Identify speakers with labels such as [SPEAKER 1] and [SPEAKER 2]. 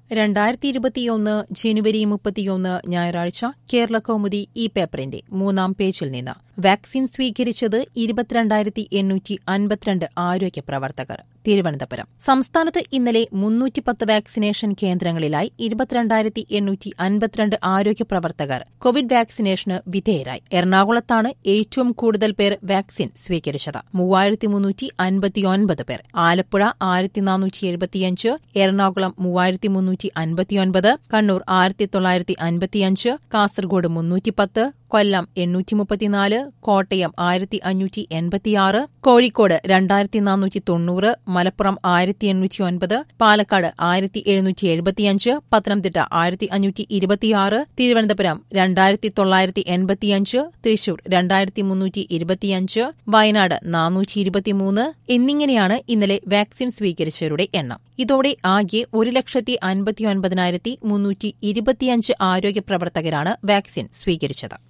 [SPEAKER 1] രണ്ടായിരത്തി ഇരുപത്തിയൊന്ന് ജനുവരി മുപ്പത്തിയൊന്ന് ഞായറാഴ്ച കേരള കൗമുദി ഈ പേപ്പറിന്റെ മൂന്നാം പേജിൽ നിന്ന് വാക്സിൻ സ്വീകരിച്ചത് ഇരുപത്തിരണ്ടായിരത്തി എണ്ണൂറ്റി അൻപത്തിരണ്ട് ആരോഗ്യ പ്രവർത്തകർ തിരുവനന്തപുരം സംസ്ഥാനത്ത് ഇന്നലെ മുന്നൂറ്റിപ്പത്ത് വാക്സിനേഷൻ കേന്ദ്രങ്ങളിലായി ഇരുപത്തിരണ്ടായിരത്തി എണ്ണൂറ്റി അൻപത്തിരണ്ട് ആരോഗ്യ പ്രവർത്തകർ കോവിഡ് വാക്സിനേഷന് വിധേയരായി എറണാകുളത്താണ് ഏറ്റവും കൂടുതൽ പേർ വാക്സിൻ സ്വീകരിച്ചത് മൂവായിരത്തി മുന്നൂറ്റി അൻപത്തിയൊൻപത് പേർ ആലപ്പുഴ ആയിരത്തി നാനൂറ്റി എഴുപത്തിയഞ്ച് എറണാകുളം മൂവായിരത്തി മുന്നൂറ്റി അൻപത്തിയൊൻപത് കണ്ണൂർ ആയിരത്തി തൊള്ളായിരത്തി അൻപത്തിയഞ്ച് കാസർഗോഡ് മുന്നൂറ്റിപ്പത്ത് കൊല്ലം എണ്ണൂറ്റി മുപ്പത്തിനാല് കോട്ടയം ആയിരത്തി അഞ്ഞൂറ്റി എൺപത്തിയാറ് കോഴിക്കോട് രണ്ടായിരത്തി നാനൂറ്റി തൊണ്ണൂറ് മലപ്പുറം ആയിരത്തി എണ്ണൂറ്റി ഒൻപത് പാലക്കാട് ആയിരത്തി എഴുന്നൂറ്റി എഴുപത്തിയഞ്ച് പത്തനംതിട്ട ആയിരത്തി അഞ്ഞൂറ്റി ഇരുപത്തിയാറ് തിരുവനന്തപുരം രണ്ടായിരത്തി തൊള്ളായിരത്തി എൺപത്തിയഞ്ച് തൃശൂർ രണ്ടായിരത്തി മുന്നൂറ്റി ഇരുപത്തിയഞ്ച് വയനാട് നാനൂറ്റി ഇരുപത്തിമൂന്ന് എന്നിങ്ങനെയാണ് ഇന്നലെ വാക്സിൻ സ്വീകരിച്ചവരുടെ എണ്ണം ഇതോടെ ആകെ ഒരു ലക്ഷത്തി അൻപത്തിയൊൻപതിനായിരത്തി മുന്നൂറ്റി ഇരുപത്തിയഞ്ച് ആരോഗ്യ പ്രവർത്തകരാണ് വാക്സിൻ സ്വീകരിച്ചത്